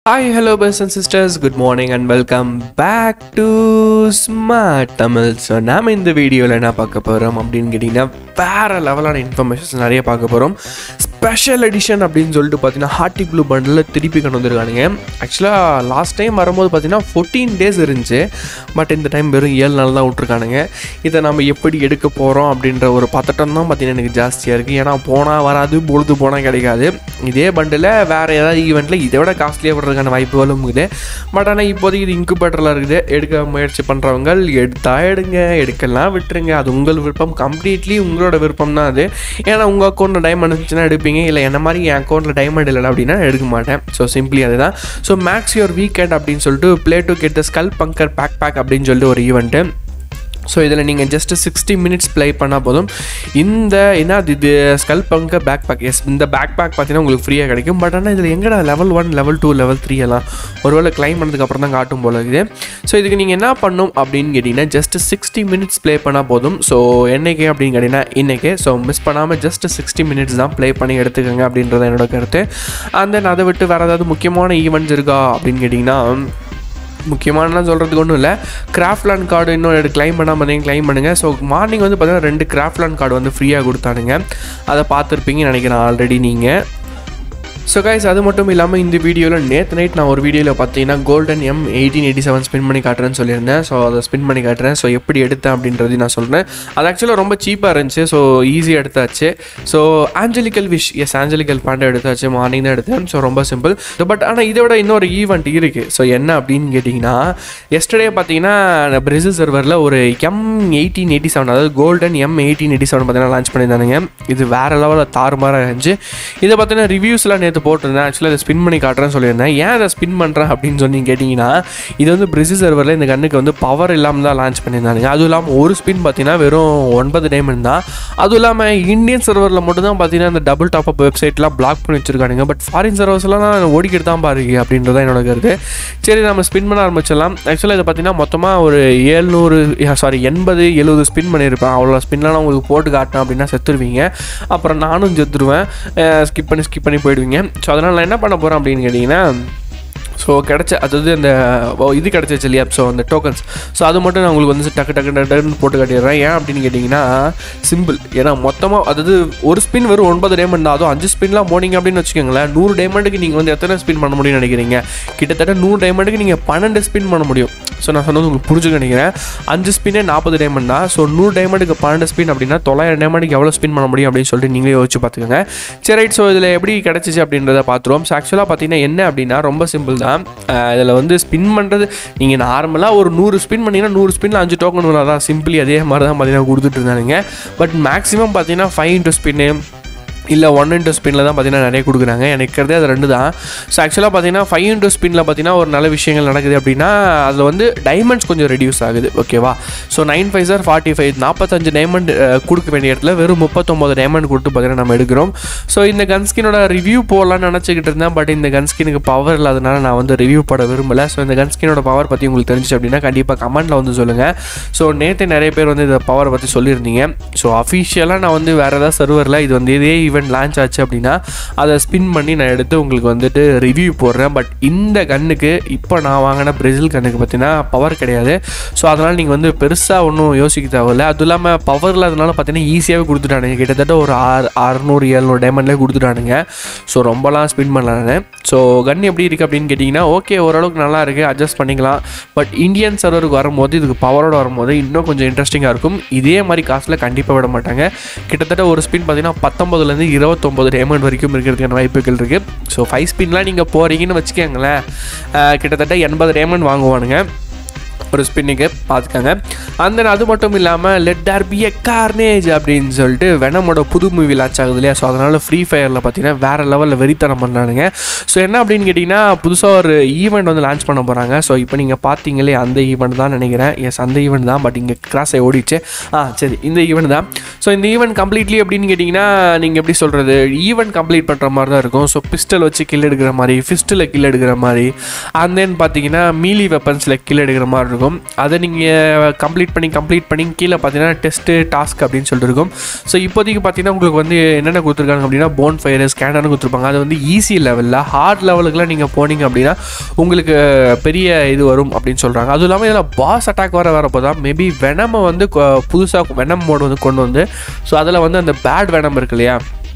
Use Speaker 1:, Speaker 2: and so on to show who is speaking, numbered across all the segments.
Speaker 1: hi hello bros and sisters good morning and welcome back to smart Tamil so நாம் இந்த வீடியோவில் என்ன பார்க்க போகிறோம் அப்படின்னு கேட்டிங்கன்னா வேறு லெவலான இன்ஃபர்மேஷன்ஸ் நிறைய பார்க்க போகிறோம் ஸ்பெஷல் எடிஷன் அப்படின்னு சொல்லிட்டு பார்த்தீங்கன்னா ஹார்டி ப்ளூ பண்டில் திருப்பி கொண்டு வந்திருக்கானுங்க ஆக்சுவலாக லாஸ்ட் டைம் வரும்போது பார்த்தீங்கன்னா ஃபோர்டீன் டேஸ் இருந்துச்சு பட் இந்த டைம் வெறும் ஏழு நாள் தான் விட்ருக்கானுங்க இதை நம்ம எப்படி எடுக்க போகிறோம் அப்படின்ற ஒரு பதட்டம் தான் பார்த்தீங்கன்னா எனக்கு ஜாஸ்தியாக இருக்குது ஏன்னா போனால் வராது பொழுது போனால் கிடைக்காது இதே பண்டில் வேறு ஏதாவது ஈவெண்ட்டில் இதை விட காஸ்ட்லியாக விடுறதுக்கான வாய்ப்புகளும் இருக்குது பட் ஆனால் இப்போதைக்கு இது இன்குபேட்டரில் இருக்குது எடுக்க முயற்சி பண்ணுறவங்க எடுத்தா எடுங்க எடுக்கலாம் விட்டுருங்க அது உங்கள் விருப்பம் கம்ப்ளீட்லி உங்களோட விருப்பம் தான் அது ஏன்னா உங்கள் அக்கௌண்ட்டில் டைமண்ட் இருந்துச்சுன்னா எடுப்பீங்க இல்லை என்ன மாதிரி என் அக்கௌண்ட்டில் டைமண்ட் இல்லை அப்படின்னா எடுக்க மாட்டேன் ஸோ சிம்பிளி அதுதான் ஸோ மேக்ஸ் யுவர் வீக்கெண்ட் அப்படின்னு சொல்லிட்டு play to get the skull bunker backpack அப்படின்னு சொல்லிட்டு ஒரு ஈவெண்ட்டு ஸோ இதில் நீங்கள் ஜஸ்ட் சிக்ஸ்டி மினிட்ஸ் ப்ளே பண்ணால் போதும் இந்த என்ன அது இது skull bunker backpack yes இந்த பேக் பேக் பார்த்தீங்கன்னா உங்களுக்கு ஃப்ரீயாக கிடைக்கும் பட் ஆனால் இதில் எங்கடா level one level two level three எல்லாம் ஒருவேளை கிளைம் பண்ணதுக்கப்புறம் தான் காட்டும் போல இருக்குது ஸோ இதுக்கு நீங்கள் என்ன பண்ணணும் அப்படின்னு கேட்டிங்கன்னா ஜஸ்ட் சிக்ஸ்டி மினிட்ஸ் ப்ளே பண்ணால் போதும் ஸோ என்னைக்கு அப்படின்னு கேட்டிங்கன்னா இன்றைக்கே ஸோ மிஸ் பண்ணாமல் ஜஸ்ட் சிக்ஸ்டி மினிட்ஸ் தான் ப்ளே பண்ணி எடுத்துக்கோங்க அப்படின்றது என்னோட கருத்து அண்ட் தென் அதை விட்டு வேறு ஏதாவது முக்கியமான ஈவெண்ட்ஸ் இருக்கா அப்படின்னு கேட்டிங்கன்னா முக்கியமான சொல்கிறதுக்கு ஒன்றும் இல்லை கிராஃப்ட்லாண்ட் கார்டு இன்னும் எடுத்து கிளைம் பண்ணாமல் பார்த்தீங்கன்னா கிளைம் பண்ணுங்கள் ஸோ மார்னிங் வந்து பார்த்தீங்கன்னா ரெண்டு கிராஃப்ட்லாண்ட் கார்டு வந்து ஃப்ரீயாக கொடுத்தானுங்க அதை பார்த்துருப்பீங்கன்னு நினைக்கிறேன் ஆல்ரெடி நீங்கள் ஸோ கைஸ் அது மட்டும் இல்லாமல் இந்த வீடியோவில் நேற்று நைட் நான் ஒரு வீடியோவில் பார்த்தீங்கன்னா golden M eighteen eighty seven spin பண்ணி காட்டுறேன்னு சொல்லியிருந்தேன் ஸோ அதை ஸ்பின் பண்ணி காட்டுறேன் ஸோ எப்படி எடுத்தேன் அப்படின்றது நான் சொல்கிறேன் அது ஆக்சுவலாக ரொம்ப சீப்பாக இருந்துச்சு ஸோ ஈஸியாக எடுத்தாச்சு so angelical wish yes angelical பாண்டை எடுத்தாச்சு மார்னிங் தான் எடுத்தேன் ஸோ ரொம்ப சிம்பிள் பட் ஆனால் இதை விட இன்னொரு ஈவெண்ட் இருக்குது ஸோ என்ன அப்படின்னு கேட்டிங்கன்னா எஸ்டர்டே பார்த்தீங்கன்னா பிரேசில் சர்வரில் ஒரு எம் எயிட்டீன் எயிட்டி செவன் அதாவது golden M eighteen eighty seven பார்த்தீங்கன்னா லான்ச் பண்ணியிருந்தானுங்க இது வேறு லெவலில் தாறுமாறாக இருந்துச்சு இதை பார்த்தீங்கன்னா ரிவ்யூஸ்லாம் நேற்று போட்டிருந்தேன் ஆக்சுவலாக இதை ஸ்பின் பண்ணி காட்டுறேன்னு சொல்லியிருந்தேன் ஏன் அதை ஸ்பின் பண்ணுறேன் அப்படின்னு சொல்லி கேட்டிங்கன்னா இது வந்து பிரேசில் சர்வரில் இந்த கண்ணுக்கு வந்து பவர் இல்லாமல் தான் லான்ச் பண்ணியிருந்தாங்க அதுவும் இல்லாமல் ஒரு ஸ்பின் பார்த்தீங்கன்னா வெறும் ஒன்பது டைமண்ட் தான் அதுவும் இல்லாமல் இந்தியன் சர்வரில் மட்டும் தான் பார்த்தீங்கன்னா இந்த டபுள் டாப் அப் வெப்சைட்லாம் பிளாக் பண்ணி வச்சிருக்கானுங்க பட் ஃபாரின் சர்வர்ஸ்லாம் ஓடிக்கிட்டு தான் பாருங்க அப்படின்றத என்னோட கருத்து சரி நம்ம ஸ்பின் பண்ண ஆரம்பிச்சிடலாம் ஆக்சுவலாக இது பார்த்தீங்கன்னா மொத்தமாக ஒரு ஏழ்நூறு சாரி எண்பது எழுபது ஸ்பின் பண்ணியிருப்பேன் அவ்வளோ ஸ்பின்லாம் நான் உங்களுக்கு போட்டு காட்டினேன் அப்படின்னா செத்துருவீங்க அப்புறம் நானும் செத்துருவேன் ஸ்கிப் பண்ணி ஸ்கிப் பண்ணி போயிடுவீங்க ஸோ அதனால் நான் என்ன பண்ண போகிறேன் அப்படின்னு கேட்டிங்கன்னா ஸோ கிடச்ச அதாவது அந்த ஓ, இது கிடச்சிச்சு இல்லையா ஸோ அந்த டோக்கன்ஸ் ஸோ அது மட்டும் நான் உங்களுக்கு வந்து டக்கு டக்கு டக்குன்னு போட்டு காட்டிடுறேன் ஏன் அப்படின்னு கேட்டிங்கன்னா சிம்பிள் ஏன்னா மொத்தமாக அதாவது ஒரு ஸ்பின் வெறும் ஒன்பது டைமண்ட் தான் அதுவும் அஞ்சு ஸ்பின்லாம் போனீங்க அப்படின்னு வச்சுக்கோங்களேன் நூறு டைமண்டுக்கு நீங்கள் வந்து எத்தனை ஸ்பின் பண்ண முடியும்னு நினைக்கிறீங்க கிட்டத்தட்ட நூறு டைமண்டுக்கு நீங்கள் பன்னெண்டு ஸ்பின் பண்ண முடியும் ஸோ நான் சொன்னது உங்களுக்கு புரிஞ்சுக்க நினைக்கிறேன் அஞ்சு ஸ்பின்னே நாற்பது டைமண்ட் தான் ஸோ நூறு டைமண்டுக்கு பன்னெண்டு ஸ்பின் அப்படின்னா தொள்ளாயிரம் டைமண்டுக்கு எவ்வளோ ஸ்பின் பண்ண முடியும் அப்படின்னு சொல்லிட்டு நீங்களே யோசிச்சு பார்த்துக்கோங்க சரி ரைட் ஸோ இதில் எப்படி கிடச்சிச்சு அப்படின்றத பார்த்துருவோம் ஸோ ஆக்சுவலாக பார்த்தீங்கன்னா என்ன அப்படின்னா ரொம்ப சிம்பிள் தான் இதில் வந்து ஸ்பின் பண்ணுறது நீங்கள் நார்மலாக ஒரு நூறு ஸ்பின் பண்ணிங்கன்னா நூறு ஸ்பின்னில் அஞ்சு டோக்கன் வரும் தான் சிம்பிளி அதே மாதிரி தான் பார்த்தீங்கன்னா கொடுத்துட்டு இருந்தானுங்க பட் மேக்ஸிமம் பார்த்தீங்கன்னா ஃபைவ் இன்ட்டு ஸ்பின்னு இல்லை ஒன் இன்ட்டு ஸ்பின்னில் தான் பார்த்தீங்கன்னா நிறைய கொடுக்குறாங்க எனக்கு இருக்கிறதே அது ரெண்டு தான் ஸோ ஆக்சுவலாக பார்த்தீங்கன்னா ஃபைவ் இன்ட்டு ஸ்பின்னில் பார்த்தீங்கன்னா ஒரு நல்ல விஷயங்கள் நடக்குது அப்படின்னா அதில் வந்து டைமண்ட்ஸ் கொஞ்சம் ரெடியூஸ் ஆகுது ஓகேவா so nine five sir forty five நாற்பத்தஞ்சு டைமண்ட் கொடுக்க வேண்டிய இடத்துல வெறும் முப்பத்தொம்போது டைமண்ட் கொடுத்து பார்த்தீங்கன்னா நம்ம எடுக்கிறோம் ஸோ இந்த கன்ஸ்கினோட ரிவ்யூ போடலாம்னு நினச்சிக்கிட்டு இருந்தேன் பட் இந்த கன்ஸ்கினுக்கு பவர் இல்லாதனால நான் வந்து ரிவ்யூ போட விரும்பலை ஸோ இந்த கன்ஸ்கினோட பவர் பற்றி உங்களுக்கு தெரிஞ்சிச்சு அப்படின்னா கண்டிப்பாக கமெண்ட்டில் வந்து சொல்லுங்கள் ஸோ நேற்று நிறைய பேர் வந்து இந்த பவரை பற்றி சொல்லியிருந்தீங்க ஸோ அஃபிஷியலாக நான் வந்து வேறு ஏதாவது சர்வரில் இது வந்து இதே ஈவெண்ட் லான்ச் ஆச்சு அப்படின்னா அதை ஸ்பின் பண்ணி நான் எடுத்து உங்களுக்கு வந்துட்டு ரிவ்யூ போடுறேன் பட் இந்த கன்னுக்கு இப்போ நான் வாங்கின பிரேசில் கன்னுக்கு பார்த்தீங்கன்னா பவர் கிடையாது ஸோ அதனால் நீங்கள் வந்து பெருசாக ஒன்றும் யோசிக்க தேவையில்ல அதுவும் இல்லாமல் பவர் இல்லாதனால பார்த்தீங்கன்னா ஈஸியாகவே கொடுத்துட்டானுங்க கிட்டத்தட்ட ஒரு ஆறு அறநூறு எழுநூறு டைமண்ட்லேயே கொடுத்துட்டானுங்க ஸோ ரொம்பலாம் ஸ்பின் பண்ணல ஸோ கன் எப்படி இருக்குது அப்படின்னு கேட்டிங்கன்னா ஓகே ஓரளவுக்கு நல்லா இருக்குது அட்ஜஸ்ட் பண்ணிக்கலாம் பட் இந்தியன் சர்வருக்கு வரும்போது இதுக்கு பவரோட வரும்போது இன்னும் கொஞ்சம் இன்ட்ரெஸ்டிங்காக இருக்கும் இதே மாதிரி காசில் கண்டிப்பாக விட மாட்டாங்க கிட்டத்தட்ட ஒரு ஸ்பின் பார்த்தீங்கன்னா பத்தொம்பதுலேருந்து இருபத்தொம்பது டைமண்ட் வரைக்கும் இருக்கிறதுக்கான வாய்ப்புகள் இருக்குது ஸோ ஃபைவ் ஸ்பின்லாம் நீங்கள் போகிறீங்கன்னு வச்சுக்கோங்களேன் அஹ், கிட்டத்தட்ட எண்பது டைமண்ட் வாங்குவானுங்க ஒரு ஸ்பின்னுக்கு பார்த்துக்கோங்க அந்த அது மட்டும் இல்லாமல் let R P A carnage அப்படின்னு சொல்லிட்டு வெனமோட புது மூவி லான்ச் ஆகுது இல்லையா ஸோ அதனால் ஃப்ரீ ஃபயரில் பார்த்தீங்கன்னா வேறு லெவலில் வெறித்தனம் பண்ணுறானுங்க ஸோ என்ன அப்படின்னு கேட்டிங்கன்னா புதுசாக ஒரு ஈவெண்ட் வந்து லான்ச் பண்ண போகிறாங்க ஸோ இப்போ நீங்கள் பார்த்தீங்களே அந்த ஈவெண்ட் தான் நினைக்கிறேன் எஸ் அந்த ஈவெண்ட் தான் பட் இங்கே கிராஸ் ஆகி ஓடிச்சு ஆ சரி இந்த ஈவெண்ட் தான் ஸோ இந்த ஈவெண்ட் கம்ப்ளீட்லி அப்படின்னு கேட்டிங்கன்னா நீங்கள் எப்படி சொல்கிறது ஈவெண்ட் கம்ப்ளீட் பண்ணுற மாதிரி தான் இருக்கும் ஸோ பிஸ்டல் வச்சு கில் எடுக்கிற மாதிரி ஃபிஸ்ட்டில் கில் எடுக்கிற மாதிரி அண்ட் தென் பார்த்தீங்கன்னா மீலி வெப்பன்ஸில் கில் எடுக்கிற மாதிரி இருக்கும் இருக்கும் அதை நீங்கள் கம்ப்ளீட் பண்ணி கம்ப்ளீட் பண்ணி கீழே பார்த்தீங்கன்னா டெஸ்ட்டு டாஸ்க் அப்படின்னு சொல்லிட்டு இருக்கும் ஸோ இப்போதைக்கு பார்த்தீங்கன்னா உங்களுக்கு வந்து என்னென்ன கொடுத்துருக்காங்க அப்படின்னா போன் ஃபயர் ஸ்கேனர்னு கொடுத்துருப்பாங்க அது வந்து ஈஸி லெவலில் ஹார்ட் லெவலுக்குலாம் நீங்கள் போனீங்க அப்படின்னா உங்களுக்கு பெரிய இது வரும் அப்படின்னு சொல்கிறாங்க அதுவும் இல்லாமல் இதில் பாஸ் அட்டாக் வர வரப்போ தான் மேபி வெனமை வந்து புதுசாக வெனம் மோடு வந்து கொண்டு வந்து ஸோ அதில் வந்து அந்த பேட் வெனம் இருக்கு இல்லையா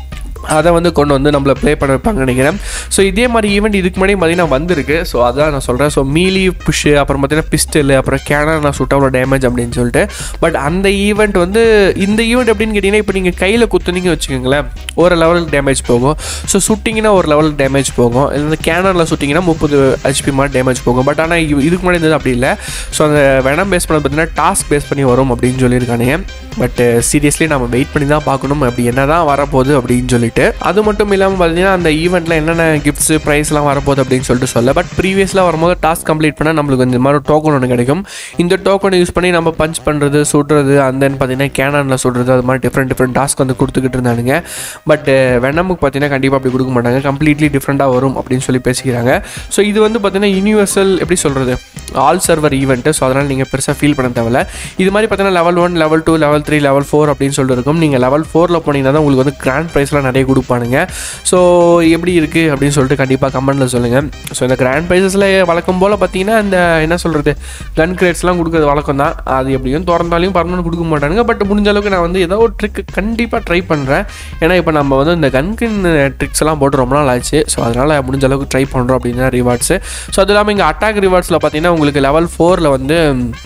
Speaker 1: அதை வந்து கொண்டு வந்து நம்மளை ப்ளே பண்ண வைப்பாங்க நினைக்கிறேன் ஸோ இதே மாதிரி ஈவெண்ட் இதுக்கு முன்னாடி பார்த்தீங்கன்னா வந்திருக்கு ஸோ அதான் நான் சொல்கிறேன் ஸோ மீலி புஷ்ஷு அப்புறம் பார்த்தீங்கன்னா பிஸ்டல் அப்புறம் கேனர் நான் சுட்ட அவ்வளோ டேமேஜ் அப்படின்னு சொல்லிட்டு பட் அந்த ஈவெண்ட் வந்து இந்த ஈவெண்ட் எப்படின்னு கேட்டிங்கன்னா இப்போ நீங்கள் கையில் குத்துனீங்க வச்சுக்கோங்களேன் ஒரு லெவலுக்கு டேமேஜ் போகும் ஸோ சுட்டிங்கன்னா ஒரு லெவலுக்கு டேமேஜ் போகும் இல்லை கேனரில் சுட்டிங்கன்னா முப்பது ஹெச்பி மாதிரி டேமேஜ் போகும் பட் ஆனால் இதுக்கு முன்னாடி இருந்தது அப்படி இல்லை ஸோ அந்த வெனம் பேஸ் பண்ணது பார்த்தீங்கன்னா டாஸ்க் பேஸ் பண்ணி வரும் அப்படின்னு சொல்லியிருக்கானுங்க பட் சீரியஸ்லி நம்ம வெயிட் பண்ணி தான் பார்க்கணும் அப்படி என்ன தான் வரப்போகுது அப்படின்னு சொல்லிட்டு அது மட்டும் இல்லாமல் பார்த்தீங்கன்னா அந்த ஈவெண்ட்டில் என்னென்ன கிஃப்ட்ஸ் ப்ரைஸ்லாம் வரப்போகுது அப்படின்னு சொல்லிட்டு சொல்ல பட் ப்ரீவியஸில் வரும்போது டாஸ்க் கம்ப்ளீட் பண்ணால் நம்மளுக்கு இந்த மாதிரி டோக்கன் ஒன்று கிடைக்கும் இந்த டோக்கனை யூஸ் பண்ணி நம்ம பஞ்ச் பண்ணுறது சுடுறது அந்த பார்த்தீங்கன்னா கேனானில் சுடுறது அது மாதிரி டிஃப்ரெண்ட் டிஃப்ரெண்ட் டாஸ்க் வந்து கொடுத்துக்கிட்டு இருந்தானுங்க பட் வெனமுக்கு பார்த்தீங்கன்னா கண்டிப்பாக அப்படி கொடுக்க மாட்டாங்க கம்ப்ளீட்லி டிஃப்ரெண்ட்டாக வரும் அப்படின்னு சொல்லி பேசிக்கிறாங்க ஸோ இது வந்து பார்த்தீங்கன்னா யூனிவர்சல் எப்படி சொல்கிறது ஆல் சர்வர் ஈவெண்ட்டு ஸோ அதனால் நீங்கள் பெருசாக ஃபீல் பண்ண தேவையில்ல இது மாதிரி பார்த்தீங்கன்னா level one level two level three level four அப்படின்னு சொல்லிட்டு இருக்கும் நீங்கள் லெவல் ஃபோரில் போனீங்கன்னா தான் உங்களுக்கு வந்து கிராண்ட் ப்ரைஸ்லாம் நிறைய கொடுப்பானுங்க ஸோ எப்படி இருக்குது அப்படின்னு சொல்லிட்டு கண்டிப்பாக கமெண்ட்டில் சொல்லுங்கள் ஸோ இந்த கிராண்ட் ப்ரைஸஸில் வழக்கம் போல் பார்த்தீங்கன்னா இந்த என்ன சொல்கிறது கன் கிரேட்ஸ்லாம் கொடுக்குறது வழக்கம் தான் அது எப்படியும் திறந்தாலையும் பர்மனன்ட் கொடுக்க மாட்டானுங்க பட் முடிஞ்ச அளவுக்கு நான் வந்து ஏதோ ஒரு ட்ரிக் கண்டிப்பாக ட்ரை பண்ணுறேன் ஏன்னா இப்போ நம்ம வந்து இந்த கன்கின் ட்ரிக்ஸ் எல்லாம் போட்டு ரொம்ப நாள் ஆச்சு ஸோ அதனால் முடிஞ்ச அளவுக்கு ட்ரை பண்ணுறோம் அப்படின்னா ரிவார்ட்ஸு ஸோ அது இல்லாமல் இங்கே அட்டாக் ரிவார்ட்ஸில் பார்த்தீங்கன்னா உங்களுக்கு லெவல் ஃபோரில் வந்து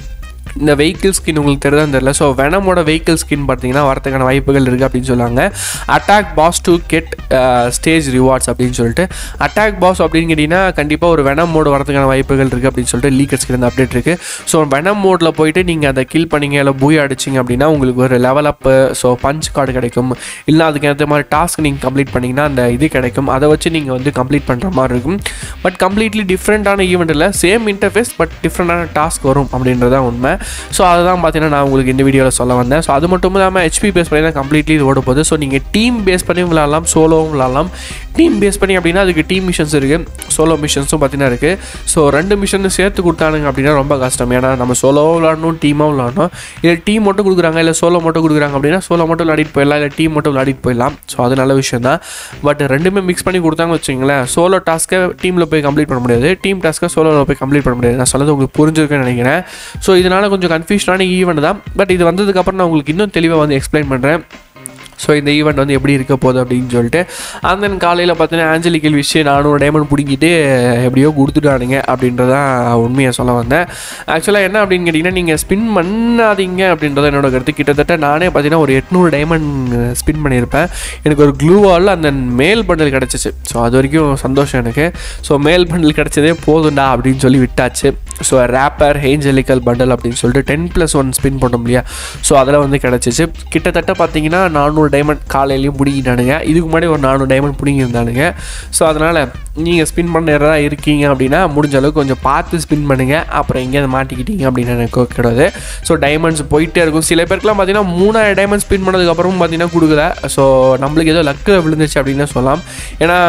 Speaker 1: இந்த வெஹிக்கிள் ஸ்கின் உங்களுக்கு தெரியுதான்னு தெரியல ஸோ வெனமோட வெஹிக்கிள் ஸ்கின் பார்த்தீங்கன்னா வரதுக்கான வாய்ப்புகள் இருக்குது அப்படின்னு சொல்லுவாங்க attack boss to get stage rewards அப்படின்னு சொல்லிட்டு அட்டாக் பாஸ் அப்படின்னு கேட்டிங்கன்னா கண்டிப்பாக ஒரு வெனம் மோடு வரதுக்கான வாய்ப்புகள் இருக்குது அப்படின்னு சொல்லிட்டு லீக்கர்ஸ் கிட்ட அப்டேட் இருக்குது ஸோ வெனம் மோடில் போயிட்டு நீங்கள் அதை கில் பண்ணீங்க இல்லை பூய் அடிச்சிங்க அப்படின்னா உங்களுக்கு ஒரு level up so punch card கிடைக்கும் இல்லை அதுக்கு ஏற்ற மாதிரி டாஸ்க் நீங்கள் கம்ப்ளீட் பண்ணிங்கன்னா அந்த இது கிடைக்கும் அதை வச்சு நீங்கள் வந்து கம்ப்ளீட் பண்ணுற மாதிரி இருக்கும் பட் கம்ப்ளீட்லி டிஃப்ரெண்ட்டான ஈவெண்ட் இல்லை சேம் இன்டர்ஃபேஸ் பட் டிஃப்ரெண்ட்டான டாஸ்க் வரும் அப்படின்றதான் உண்மை ஸோ அதுதான் பார்த்தீங்கன்னா நான் உங்களுக்கு இந்த வீடியோவில் சொல்ல வந்தேன் ஸோ அது மட்டும் இல்லாமல் ஹெச்பி பேஸ் பண்ணி தான் கம்ப்ளீட்லி இது ஓட போகுது ஸோ நீங்கள் டீம் பேஸ் பண்ணி விளாட்லாம் சோலோவும் விளாட்லாம் டீம் பேஸ் பண்ணி அப்படின்னா அதுக்கு டீம் மிஷன்ஸ் இருக்குது சோலோ மிஷன்ஸும் பார்த்தீங்கன்னா இருக்குது ஸோ ரெண்டு மிஷன் சேர்த்து கொடுத்தானுங்க அப்படின்னா ரொம்ப கஷ்டம் ஏன்னா நம்ம சோலோவும் விளாடணும் டீமாக விளாடணும் இல்லை டீம் மட்டும் கொடுக்குறாங்க இல்லை சோலோ மட்டும் கொடுக்குறாங்க அப்படின்னா சோலோ மட்டும் விளையாடிட்டு போயிடலாம் இல்லை டீம் மட்டும் விளையாடிட்டு போயிடலாம் ஸோ அது நல்ல விஷயம் தான் பட் ரெண்டுமே மிக்ஸ் பண்ணி கொடுத்தாங்க வச்சுங்களேன் சோலோ டாஸ்க்கை டீமில் போய் கம்ப்ளீட் பண்ண முடியாது டீம் டாஸ்க்கை சோலோவில் போய் கம்ப்ளீட் பண்ண முடியாது நான் சொல்றது உங்களுக்கு புரிஞ்சிருக்குன்னு நினைக்கிறேன் ஸோ இதனால் கொஞ்சம் கன்ஃபியூஷனான ஈவெண்ட் தான் பட் இது வந்ததுக்கப்புறம் நான் உங்களுக்கு இன்னும் தெளிவாக வந்து எக்ஸ்பிளைன் பண்ணுறேன் ஸோ இந்த ஈவெண்ட் வந்து எப்படி இருக்க போகுது அப்படின்னு சொல்லிட்டு அந்த காலையில் பார்த்தீங்கன்னா ஆஞ்சலிக்கல் விஷயம் நானூறு டைமண்ட் பிடிங்கிட்டு எப்படியோ கொடுத்துட்டானுங்க அப்படின்றதான் உண்மையை சொல்ல வந்தேன் ஆக்சுவலாக என்ன அப்படின்னு கேட்டிங்கன்னா நீங்கள் ஸ்பின் பண்ணாதீங்க அப்படின்றத என்னோட கருத்து கிட்டத்தட்ட நானே பார்த்தீங்கன்னா ஒரு எட்நூறு டைமண்ட் ஸ்பின் பண்ணியிருப்பேன் எனக்கு ஒரு க்ளூ வாலில் அந்த மேல் பண்டில் கிடச்சிச்சு ஸோ அது வரைக்கும் சந்தோஷம் எனக்கு ஸோ மேல் பண்டில் கிடச்சதே போதும்டா அப்படின்னு சொல்லி விட்டாச்சு ஸோ ரேப்பர் ஹேஞ்சலிக்கல் பண்டல் அப்படின்னு சொல்லிட்டு டென் ப்ளஸ் ஒன் ஸ்பின் பண்ணோம் இல்லையா ஸோ அதில் வந்து கிடச்சிச்சு கிட்டத்தட்ட பார்த்தீங்கன்னா நானூறு டைமண்ட் காலையிலையும் பிடிங்கிட்டானுங்க இதுக்கு முன்னாடி ஒரு நானூறு டைமண்ட் பிடிங்கிருந்தானுங்க ஸோ அதனால் நீங்கள் ஸ்பின் பண்ண யாராவது இருக்கீங்க அப்படின்னா முடிஞ்ச அளவுக்கு கொஞ்சம் பார்த்து ஸ்பின் பண்ணுங்கள் அப்புறம் எங்கேயாவது மாட்டிக்கிட்டீங்க அப்படின்னு எனக்கு கிடையாது ஸோ டைமண்ட்ஸ் போயிட்டே இருக்கும் சில பேருக்குலாம் பார்த்தீங்கன்னா மூணாயிரம் டைமண்ட் ஸ்பின் பண்ணதுக்கப்புறமும் பார்த்தீங்கன்னா கொடுக்கல ஸோ நம்மளுக்கு ஏதோ லக்கு விழுந்துச்சு அப்படின்னு சொல்லலாம் ஏன்னா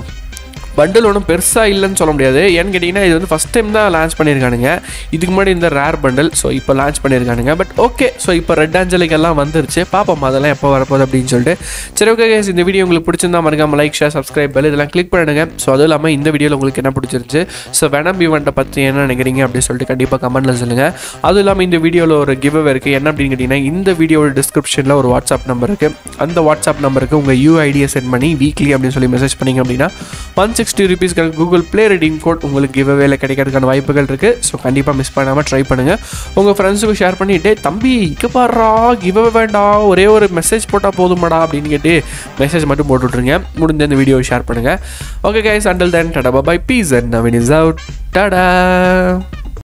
Speaker 1: பண்டில் ஒன்றும் பெருசாக இல்லைன்னு சொல்ல முடியாது ஏன்னு கேட்டிங்கன்னா இது வந்து ஃபஸ்ட் டைம் தான் லான்ச் பண்ணியிருக்கானுங்க இதுக்கு முன்னாடி இந்த ரேர் பண்டில் ஸோ இப்போ லான்ச் பண்ணியிருக்கானுங்க பட் ஓகே ஸோ இப்போ ரெட் ஆஞ்சலிக் எல்லாம் வந்துருச்சு பார்ப்போம் அதெல்லாம் எப்போ வரப்போகுது அப்படின்னு சொல்லிட்டு சரி ஓகே guys, இந்த வீடியோ உங்களுக்கு பிடிச்சிருந்தா மறக்காம லைக் ஷேர் சப்ஸ்கிரைப் பெல் இதெல்லாம் கிளிக் பண்ணுங்க ஸோ அதுவும் இல்லாமல் இந்த வீடியோவில் உங்களுக்கு என்ன பிடிச்சிருந்துச்சு ஸோ வெனம் ஈவெண்ட்டை பற்றி என்ன நினைக்கிறீங்க அப்படின்னு சொல்லிட்டு கண்டிப்பாக கமெண்ட்டில் சொல்லுங்கள் அதுவும் இல்லாமல் இந்த வீடியோவில் ஒரு கிவ் இருக்குது என்ன அப்படின்னு கேட்டிங்கன்னா இந்த வீடியோட டிஸ்கிரிப்ஷனில் ஒரு வாட்ஸ்அப் நம்பர் இருக்குது அந்த வாட்ஸ்அப் நம்பருக்கு உங்கள் யூஐடியை சென்ட் பண்ணி வீக்லி அப்படின்னு சொல்லி மெசேஜ் பண்ணீங்க அப்படின்னா ஒன் சிக்ஸ்டி ருபீஸ்க்கு கூகுள் ப்ளே ரெடிங் கோட் உங்களுக்கு கிவ் அவேல கிடைக்கிறதுக்கான வாய்ப்புகள் இருக்குது ஸோ கண்டிப்பாக மிஸ் பண்ணாமல் ட்ரை பண்ணுங்கள் உங்கள் ஃப்ரெண்ட்ஸுக்கு ஷேர் பண்ணி டே தம்பி இங்கே பாடுறா கிவ் வேண்டாம் ஒரே ஒரு மெசேஜ் போட்டால் போதுமாடா அப்படின்னு கேட்டு மெசேஜ் மட்டும் போட்டு விட்ருங்க முடிஞ்ச இந்த வீடியோவை ஷேர் பண்ணுங்கள் okay guys until then tata bye peace and Naveen is out டடா